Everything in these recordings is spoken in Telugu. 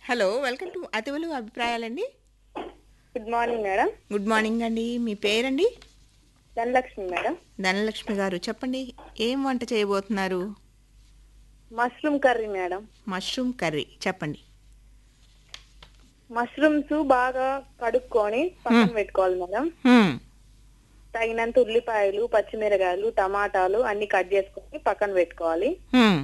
హలో వెల్కమ్ టు అతివలు అభిప్రాయాలండి good morning madam good morning అండి మీ పేరండి ధనలక్ష్మి మేడం ధనలక్ష్మి గారు చెప్పండి ఏం వంట చేయబోతున్నారు mushroom curry madam mushroom curry చెప్పండి మష్రూమ్స్ బాగా కడుక్కొని పక్కన పెట్టుకోవాలి మేడం హ్మ్, తగినంత ఉల్లిపాయలు పచ్చిమిరకాయలు టమాటాలు అన్ని కట్ చేసుకొని పక్కన పెట్టుకోవాలి హ్మ్,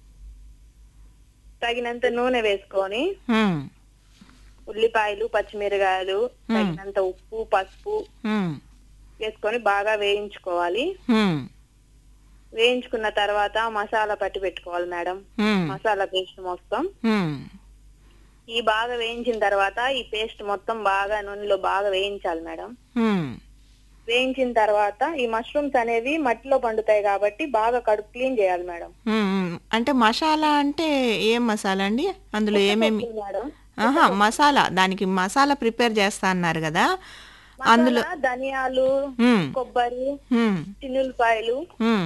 తగినంత నూనె వేసుకొని హ్మ్, ఉల్లిపాయలు పచ్చిమిరకాయలు తగినంత ఉప్పు పసుపు హ్మ్, వేసుకొని బాగా వేయించుకోవాలి హ్మ్, వేయించుకున్న తర్వాత మసాలా పట్టి పెట్టుకోవాలి మేడం హ్మ్, మసాలా పేస్ట్ మొత్తం హ్మ్, ఈ బాగా వేయించిన తర్వాత ఈ పేస్ట్ మొత్తం బాగా నూనెలో బాగా వేయించాలి మేడం హ్మ్, వేయించిన తర్వాత ఈ మష్రూమ్స్ అనేవి మట్టిలో పండుతాయి కాబట్టి బాగా కడుపు క్లీన్ చేయాలి మేడం హ్మ్, హ్మ్. అంటే మసాలా అంటే ఏం మసాలా అండి అందులో ఏమేమి మేడం ఆహా మసాలా దానికి మసాలా ప్రిపేర్ చేస్తా అన్నారు కదా అందులో మసాలా, ధనియాలు హ్మ్, కొబ్బరి హ్మ్, చిన్నులపాయలు హ్మ్,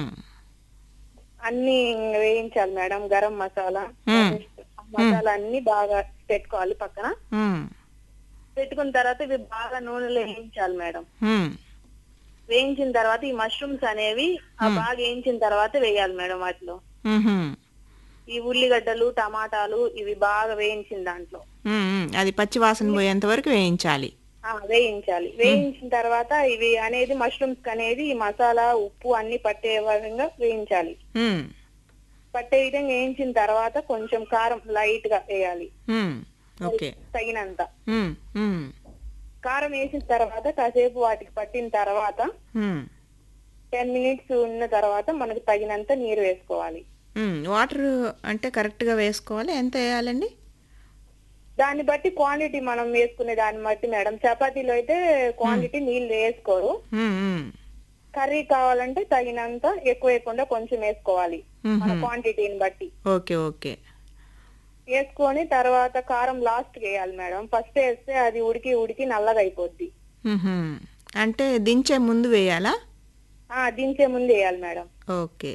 అన్ని వేయించాలి మేడం గరం మసాలా హ్మ్. ఆ మసాలా అన్ని బాగా పెట్టుకోవాలి పక్కన హ్మ్, పెట్టుకున్న తర్వాత ఇవి బాగా నూనెలో వేయించాలి మేడం హ్మ్, వేయించిన తర్వాత ఈ మష్రూమ్స్ అనేవి ఆ బాగా వేయించిన తర్వాత వేయాలి మేడం వాటిలో హ్మ్, హ్మ్. ఈ ఉల్లిగడ్డలు టమాటాలు ఇవి బాగా వేయించిన దాంట్లో మ్మ్, మ్మ్. అది పచ్చి వాసన పోయేంత వరకు వేయించాలి ఆ వేయించాలి వేయించిన తర్వాత ఇవి అనేది మష్రూమ్స్ అనేది ఈ మసాలా ఉప్పు అన్ని పట్టే విధంగా వేయించాలి మ్మ్, పట్టే విధంగా వేయించిన తర్వాత కొంచెం కారం లైట్ గా వేయాలి మ్మ్. ఓకే తగినంత మ్మ్, మ్మ్, కారం వేసిన తర్వాత కాసేపు వాటికి పట్టిన తర్వాత మ్మ్, టెన్ మినిట్స్ ఉన్న తర్వాత మనకు తగినంత నీరు వేసుకోవాలి మ్మ్. వాటర్ అంటే కరెక్ట్గా వేసుకోవాలి ఎంత వేయాలండి దాన్ని బట్టి క్వాంటిటీ మనం వేసుకునే దాన్ని బట్టి మేడం చపాతీలో అయితే క్వాంటిటీ నీళ్ళు వేసుకోరు మ్మ్, మ్మ్, కర్రీ కావాలంటే తగినంత ఎక్కువ వేయకుండా కొంచెం వేసుకోవాలి మ్మ్. మన క్వాంటిటీని బట్టి ఓకే ఓకే వేసుకొని తర్వాత కారం లాస్ట్ వేయాలి మేడం ఫస్ట్ వేస్తే అది ఉడికి ఉడికి నల్లగా అయిపోద్ది మ్మ్. అంటే దించే ముందు వేయాలా ఆ దించే ముందు వేయాలి మేడం ఓకే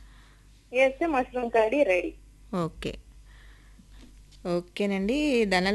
వేస్తే మష్రూమ్ కర్రీ రెడీ ఓకే ఓకేనండి ధన